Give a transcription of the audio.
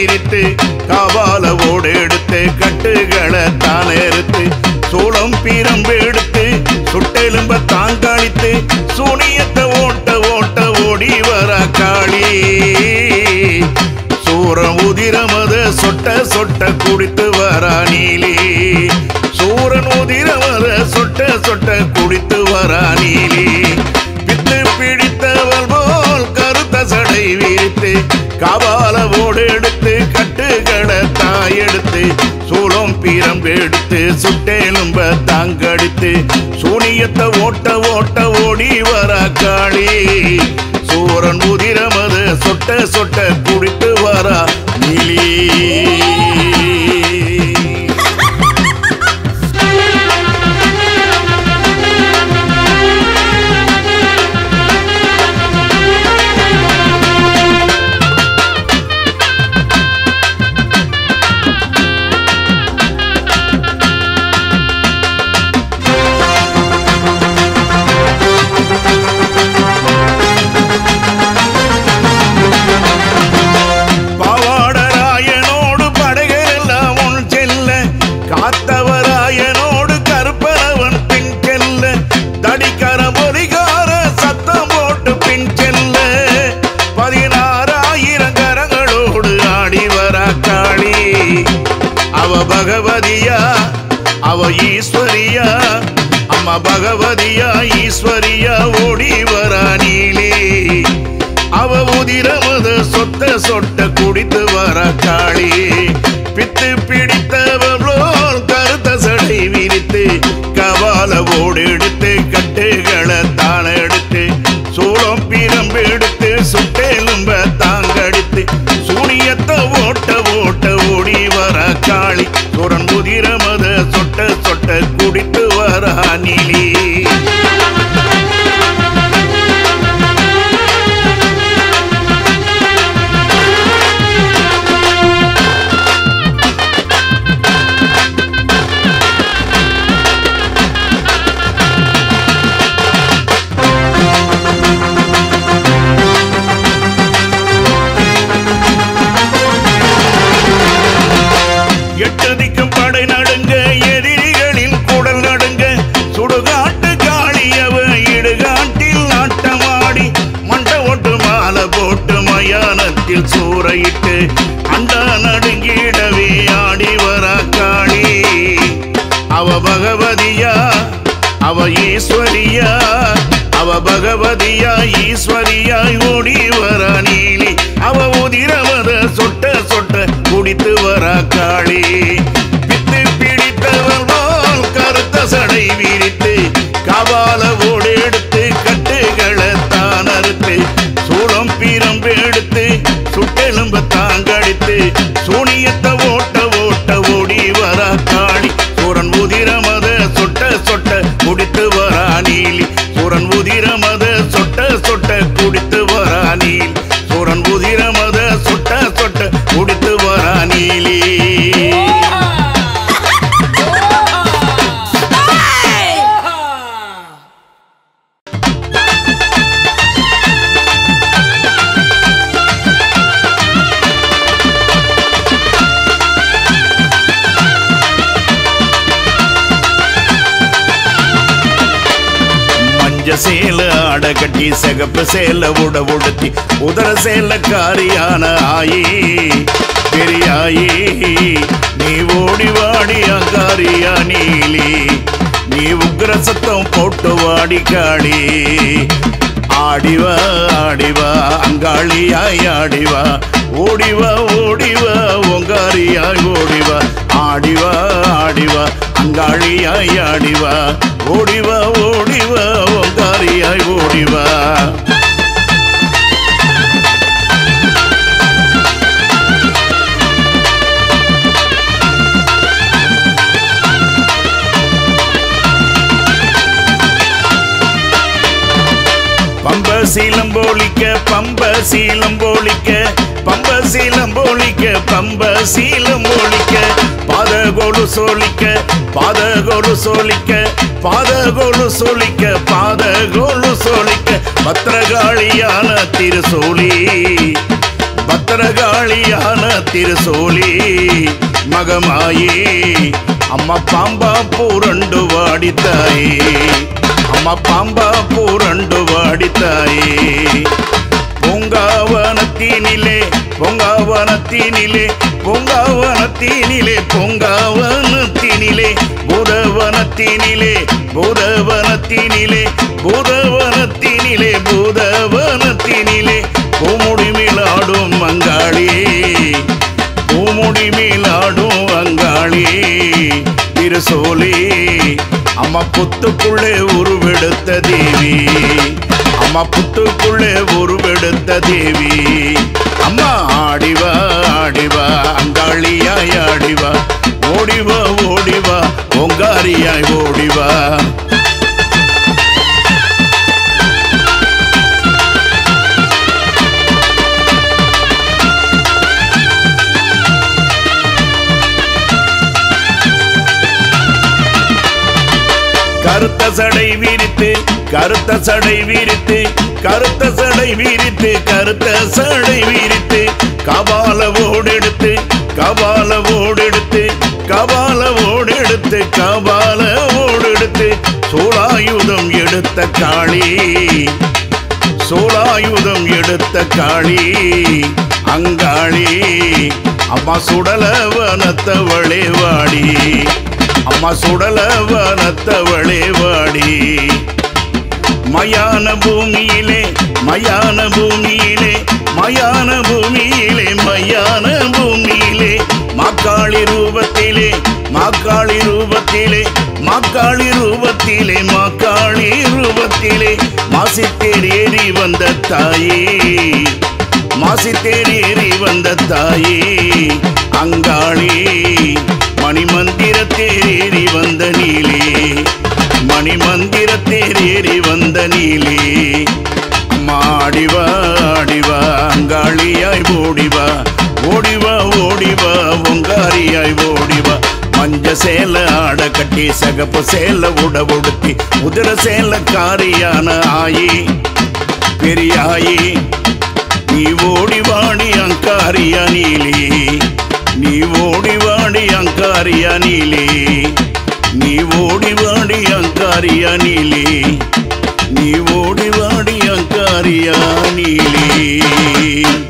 விரித்து காவால ஓடு எடுத்து கட்டுகளை தான் எடுத்து சூளம் பீரம்பு எடுத்து சுட்டெலும்ப தாங்காளித்து சூனியத்தை ஓட்ட ஓட்ட ஓடி வர காளி சூரன் உதிரமத சொட்ட சொட்ட குடித்து வரா நீலி சூரன் உதிரமத சொட்ட சொட்ட குடித்து வரா நீலி பித்து பிடித்தவள் போல் கருத்த சடை விரித்து காபால ஓடு எடுத்து கட்டுகளை தாய் எடுத்து சூளம் பீரம்பு எடுத்து சுட்டெலும்ப தாங்கடித்து சூனியத்தை ஓட்ட ஓட்ட ஓடி வர காளி சூரன் உதிரமத சொட்ட சொட்ட குடித்து வரா நீலி பாவாடராயனோடு படைகள் எல்லாம் உன் செல்ல காத்தவராயனோடு கருப்பரவன் பின் செல்ல தடிக்கர பொலிகார சத்தம் போட்டு பின் செல்ல பதினாறாயிரம் கரங்களோடு ஆடி வர காளி அவ பகவதியா அவ ஈஸ்வரியா அம்மா பகவதியா ஈஸ்வரியா ஓடி வரா நீலி அவ உதிரமத சொத்த சொட்ட குடித்து வர காளி பித்து பிடித்தவளோல் கருத்த சடை விரித்து கபால ஓடு எடுத்து கட்டுகளை தான எடுத்து சூளம் பிரம்பு எடுத்து சுட்டெலும்ப தாங்கடித்து சூனியத்தை ஓட்ட ஓட்ட ஓடி வர காளி சுரன் உதிரமத சொட்ட சொட்ட குடித்து வர நீலி எட்டு திக்கும் படை நடுங்க எதிரிகளின் குடல் நடுங்க சுடுகாட்டு காளியவ இடுகாட்டில் நாட்டமாடி மண்ட ஓட்டு மாலை போட்டு மயானத்தில் சூறையிட்டு அண்டா நடுங்கிடவே ஆடி வர காளி அவ பகவதியா அவ ஈஸ்வரியா அவ பகவதியா ஈஸ்வரியாய் ஓடி வர நீலி அவ உதிரவத சொட்ட சொட்ட குடித்து வர காளி பித்து பிடித்தவள் போல் கருத்த சடை விரித்து கபால ஓடு எடுத்து கட்டுகளை தான் அறுத்து சூளம் பீரம்பு எடுத்து சுட்டெலும்பு தாங்கடித்து சூனியத்தை ஓட்ட ஓட்ட ஓடி வர காளி சூரன் உதிரமத சொட்ட சொட்ட குடித்து வரா நீலி சூரன் உதிரமத சொட்ட சொட்ட குடித்து வரா நீலி சூரன் உதிரமத சொட்ட சொட்ட குடித்து வரா நீலி மஞ்ச சேல ஆட கட்டி சிகப்பு சேல உட உடுத்தி உதர சேல காரியான ஆயி பெரியாயி நீ ஓடி வாடி அங்காரியா நீலி நீ உக்ர சத்தம் போட்டு வாடி காளி ஆடிவா ஆடிவா அங்காளியாய் ஆடிவா ஓடிவா ஓடிவா ஒங்காரியாய் ஓடிவா ஆடிவா ஆடிவா அங்காளியாய் ஆடிவா ஓடிவா ஓடிவா ஒங்காரியாய் ஓடிவா பம்ப சீலம் போலிக்க பம்ப சீலம் போலிக்க பம்ப சீலம் போலிக்க பம்ப சீலம் போலிக்க பாத கோடு சோலிக்க பாத கோடு சோலிக்க பாத கோடு சோலிக்க பாத கோடு சோலிக்க பத்திரகாளியான திருசோழி பத்திரகாளி அங்காளியான திருசோலி மகமாயி அம்மா பாம்பா பூரண்டு வாடித்தாயே அம்மா பாம்பா பூரண்டு வாடித்தாயே பொங்காவனத்தினிலே பொங்காவனத்தினிலே பொங்காவனத்தினிலே பொங்காவனத்தினிலே பூதவனத்தினிலே பூதவனத்தினிலே பூதவனத்தினிலே பூதவனத்தினிலே பூமுடி மேலாடும் அங்காளி பூமுடி மேலாடும் அங்காளி திருசோலி அம்மா புத்துக்குள்ளே உருவெடுத்த தேவி அம்மா புத்துக்குள்ளே உருவெடுத்த தேவி அம்மா ஆடிவா ஆடிவா அங்காளியாய் ஆடிவா ஓடிவா ஓடிவா ஓங்காரியாய் ஓடிவா கருத்த சடை விரித்து கருத்த சடை விரித்து கருத்த சடை விரித்து கருத்த சடை விரித்து கபால ஓடெடுத்து கபால ஓடெடுத்து கபால ஓடெடுத்து கபால ஓடெடுத்து சூலாயுதம் எடுத்த காளி சூலாயுதம் எடுத்த காளி அங்காளி அம்மா சுடலவனத்தவளே வாடி அம்மா சுடலவனத்தவளே வாடி மயான பூமியிலே மயான பூமியிலே மயான பூமியிலே மயான பூமியிலே மாக்காளி ரூபத்திலே மாக்காளி ரூபத்திலே மாக்காளி ரூபத்திலே மாக்காளி ரூபத்திலே மாசித்தேர் ஏறி வந்த தாயே மாசித்தேர் ஏறி வந்த தாயே அங்காளி மணிமந்திர தேரேறி வந்த நீலே மணிமந்திர தேரேறி வந்த நீலே மாடிவா ஆடிவா அங்காளியாய் ஓடிவா ஓடிவா ஓடிவா ஒங்காரியாய் ஓடிவா மஞ்ச சேல ஆட கட்டி சகப்பு சேல உட உடுத்தி உதிர சேல காரியான ஆயி பெரியாயி நீ ஓடி வாடி அங்காரியா நீலே நீ ஓடி வாடி அங்காரியா நீலே நீ ஓடி வாடி அங்காரியா நீலே நீ ஓடி வாடி அங்காரியா நீலே